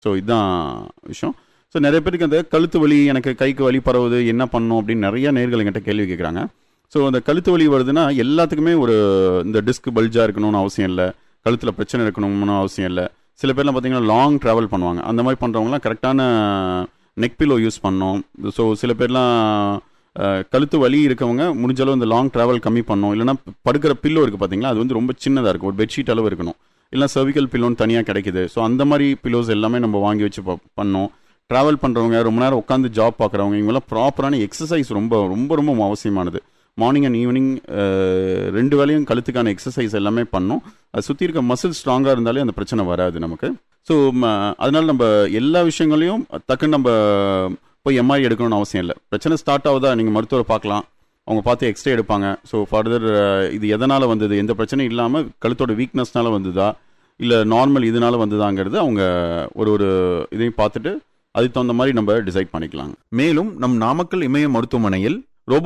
so இதுதான் விஷயம் so நிறைய பேருக்கு அந்த கழுத்து வலி எனக்கு கைக்கு வலி பரவுது என்ன பண்ணும் அப்படின்னு நிறைய நேர்கள் என்கிட்ட கேள்வி கேட்குறாங்க ஸோ அந்த கழுத்து வலி வருதுன்னா எல்லாத்துக்குமே ஒரு இந்த டிஸ்க் பல்ஜாக இருக்கணும்னு அவசியம் இல்லை கழுத்தில் பிரச்சனை இருக்கணும்னு அவசியம் இல்லை சில பேர்லாம் பார்த்தீங்கன்னா லாங் ட்ராவல் பண்ணுவாங்க அந்த மாதிரி பண்ணுறவங்களாம் கரெக்டான நெக் பில்லோ யூஸ் பண்ணோம் ஸோ சில பேர்லாம் அஹ், கழுத்து வலி இருக்கவங்க முடிஞ்ச அளவு இந்த லாங் ட்ராவல் கம்மி பண்ணணும் இல்லைன்னா படுக்கிற பில்லோ இருக்குது பார்த்தீங்களா அது வந்து ரொம்ப சின்னதாக இருக்கும் ஒரு பெட்ஷீட் அளவு இருக்கணும் இல்லை cervical பில்லோன்னு தனியாக கிடைக்குது ஸோ அந்த மாதிரி பில்லோஸ் எல்லாமே நம்ம வாங்கி வச்சு ப- பண்ணோம் ட்ராவல் பண்ணுறவங்க ரொம்ப நேரம் உட்காந்து ஜாப் பார்க்குறவங்க இவங்கெல்லாம் ப்ராப்பரான எக்ஸசைஸ் ரொம்ப ரொம்ப ரொம்ப அவசியமானது மார்னிங் அண்ட் ஈவினிங் ரெண்டு வேளையும் கழுத்துக்கான எக்ஸசைஸ் எல்லாமே பண்ணோம் அது சுற்றி இருக்க மசில் ஸ்ட்ராங்காக இருந்தாலே அந்த பிரச்சனை வராது நமக்கு ஸோ அதனால நம்ம எல்லா விஷயங்களையும் டக்குன்னு நம்ம போய் எம்ஐ எடுக்கணும்னு அவசியம் இல்லை பிரச்சனை ஸ்டார்ட் ஆகுதா நீங்கள் மருத்துவரை பார்க்கலாம் அவங்க பார்த்து எக்ஸ்ரே எடுப்பாங்க ஸோ ஃபர்தர் இது எதனால் வந்தது எந்த பிரச்சனையும் இல்லாமல் கழுத்தோட வீக்னஸ்னால வந்ததா இல்லை நார்மல் இதனால வந்ததாங்கிறது அவங்க ஒரு ஒரு இதையும் பார்த்துட்டு அதுக்கு தகுந்த மாதிரி நம்ம டிசைட் பண்ணிக்கலாம் மேலும் நம் நாமக்கல் இமய மருத்துவமனையில்